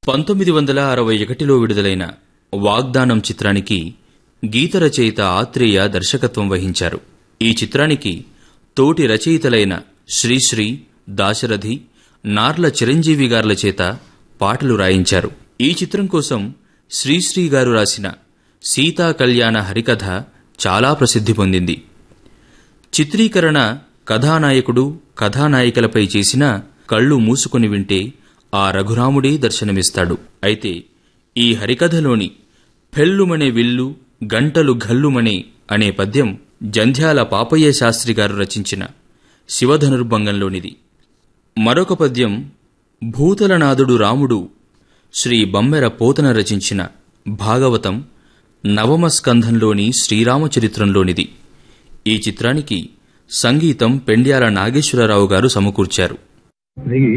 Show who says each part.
Speaker 1: పంతొమ్మిది వందల అరవై ఒకటిలో విడుదలైన వాగ్దానం చిత్రానికి గీత రచయిత ఆత్రేయ దర్శకత్వం వహించారు ఈ చిత్రానికి తోటి రచయితలైన శ్రీశ్రీ దాశరథి నార్ల చిరంజీవి గార్ల చేత పాటలు రాయించారు ఈ చిత్రం కోసం శ్రీశ్రీ గారు రాసిన సీతా కళ్యాణ హరికథ చాలా ప్రసిద్ధి పొందింది చిత్రీకరణ కథానాయకుడు కథానాయికలపై చేసిన కళ్ళు మూసుకొని వింటే ఆ రఘురాముడే దర్శనమిస్తాడు అయితే ఈ హరికథలోని ఫెల్లుమనే విల్లు గంటలు ఘల్లుమనే అనే పద్యం జంధ్యాల పాపయ్య శాస్త్రి గారు రచించిన శివధనుర్భంగంలోనిది మరొక పద్యం భూతలనాథుడు రాముడు శ్రీ బమ్మెర పోతన రచించిన భాగవతం నవమ స్కంధంలోని శ్రీరామచరిత్రంలోనిది ఈ చిత్రానికి సంగీతం పెండ్యాల నాగేశ్వరరావు గారు సమకూర్చారు